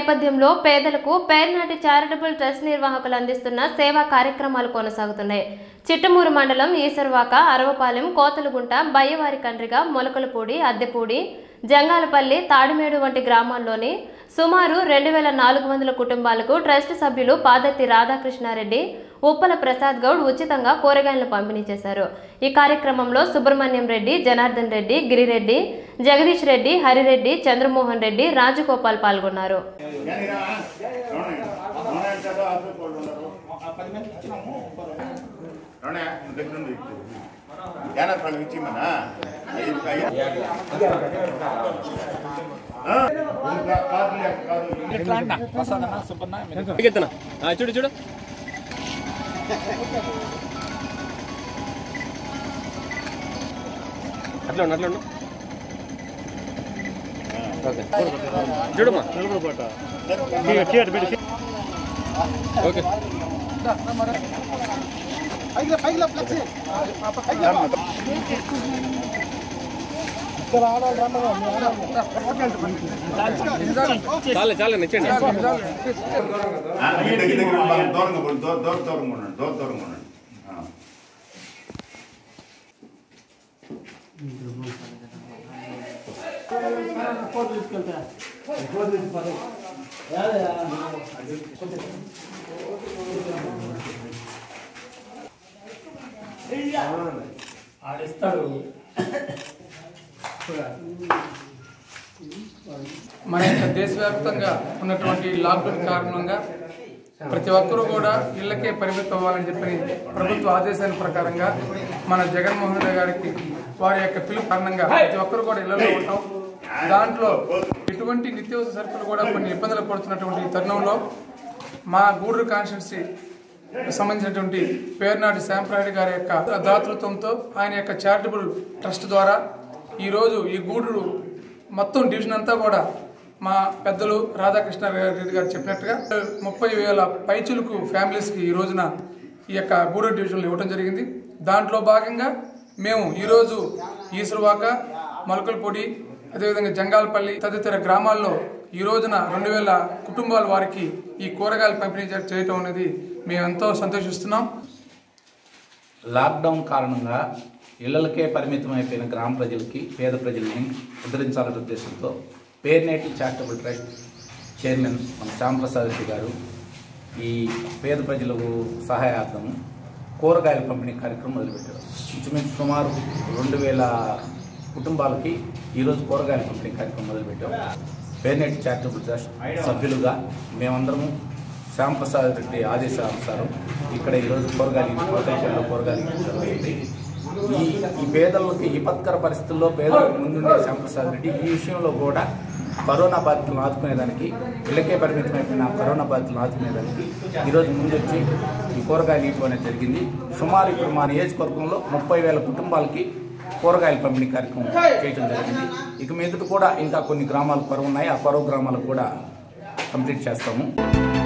నేపథ్యంలో పేదలకు Pernati charitable trust నిర్వాహకులు అందిస్తున్న సేవా కార్యక్రమాలు కొనసాగుతున్నాయి చిట్టమూరు మండలం ఈసర్వాక అరవపాలెం కోతలుగుంట బయ్యవారి కండ్రిగ మొలకలపూడి అద్దెపూడి జంగాలపల్లి తాడిమేడు వంటి గ్రామాల్లోని సుమారు రెండు వేల నాలుగు వందల కుటుంబాలకు ట్రస్ట్ సభ్యులు పాదర్తి రాధాకృష్ణారెడ్డి ఉప్పల ప్రసాద్ గౌడ్ ఉచితంగా కూరగాయలను పంపిణీ చేశారు ఈ కార్యక్రమంలో సుబ్రహ్మణ్యం రెడ్డి జనార్దన్ రెడ్డి గిరిరెడ్డి జగదీష్ రెడ్డి హరిరెడ్డి చంద్రమోహన్ రెడ్డి రాజగోపాల్ పాల్గొన్నారు ఎత్తునా చూడు చూడు అట్లా ఉండు అట్లా ఉండు ఓకే చూడమ్మా ఓకే చాలే చాలే నచ్చండి దూరంగా పోండి, దూర దూర దూరంగా ఉండండి దూర దూరంగా ఉండండి ఆ. మన యొక్క దేశవ్యాప్తంగా ఉన్నటువంటి లాక్డౌన్ కారణంగా ప్రతి ఒక్కరూ కూడా ఇళ్లకే పరిమితం అవ్వాలని చెప్పి ప్రభుత్వ ఆదేశాల ప్రకారంగా మన జగన్మోహన్ రెడ్డి గారికి వారి యొక్క పిలుపు కారణంగా ప్రతి ఒక్కరు కూడా ఇళ్లలో ఉంటాం దాంట్లో ఎటువంటి నిత్యావసర సరుకులు కూడా కొన్ని ఇబ్బందులు పడుతున్నటువంటి ఈ తరుణంలో మా గూడూరు కాన్స్టిట్యున్సీ సంబంధించినటువంటి పేర్నాటి శ్యాంప్రాయుడు గారి యొక్క దాతృత్వంతో ఆయన యొక్క చారిటబుల్ ట్రస్ట్ ద్వారా ఈరోజు ఈ గూడూరు మొత్తం డివిజన్ అంతా కూడా మా పెద్దలు రాధాకృష్ణ రెడ్డి గారు చెప్పినట్టుగా ముప్పై వేల పైచులకు ఫ్యామిలీస్కి ఈ రోజున ఈ యొక్క గూడూరు డివిజన్లో ఇవ్వడం జరిగింది దాంట్లో భాగంగా మేము ఈరోజు ఈసురువాక మొలకలపొడి అదేవిధంగా జంగాలపల్లి తదితర గ్రామాల్లో ఈ రోజున రెండు వేల కుటుంబాల వారికి ఈ కూరగాయలు పంపిణీ చే- చేయటం అనేది మేము ఎంతో సంతోషిస్తున్నాం లాక్డౌన్ కారణంగా ఇళ్లకే పరిమితం అయిపోయిన గ్రామ ప్రజలకి పేద ప్రజల్ని ఉద్ధరించాలనే ఉద్దేశంతో పేర్నేటి చారిటబుల్ ట్రస్ట్ చైర్మన్ మన శ్యాంప్రసాద్ రెడ్డి గారు ఈ పేద ప్రజలకు సహాయార్థం కూరగాయల పంపిణీ కార్యక్రమం మొదలుపెట్టారు ఇంచుమించు సుమారు రెండు వేల కుటుంబాలకి ఈరోజు కూరగాయల పంపిణీ కార్యక్రమం మొదలుపెట్టాం పేర్నేటి చారిటబుల్ ట్రస్ట్ సభ్యులుగా మేమందరము శ్యాంప్రసాద్ రెడ్డి ఆదేశానుసారం ఇక్కడ ఈరోజు కూరగాయలు కూరగాయలు కూరగాయలు ఇవ్వడం జరిగింది. ఈ ఈ పేదలకి విపత్కర పరిస్థితుల్లో పేదలకు ముందుండే శ్యాంప్రసాద్ రెడ్డి ఈ విషయంలో కూడా కరోనా బాధితులను ఆదుకునేదానికి ఇళ్ళకే పరిమితమైపోయిన కరోనా బాధితులను ఆదుకునేదానికి ఈరోజు ముందొచ్చి ఈ కూరగాయలు ఇవ్వడం అనేది జరిగింది సుమారు ఇప్పుడు మా నియోజకవర్గంలో ముప్పై వేల కుటుంబాలకి కూరగాయల పంపిణీ కార్యక్రమం చేయడం జరిగింది ఇక మీదట కూడా ఇంకా కొన్ని గ్రామాలు కొరవ ఉన్నాయి ఆ కొరవ గ్రామాలకు కూడా కంప్లీట్ చేస్తాము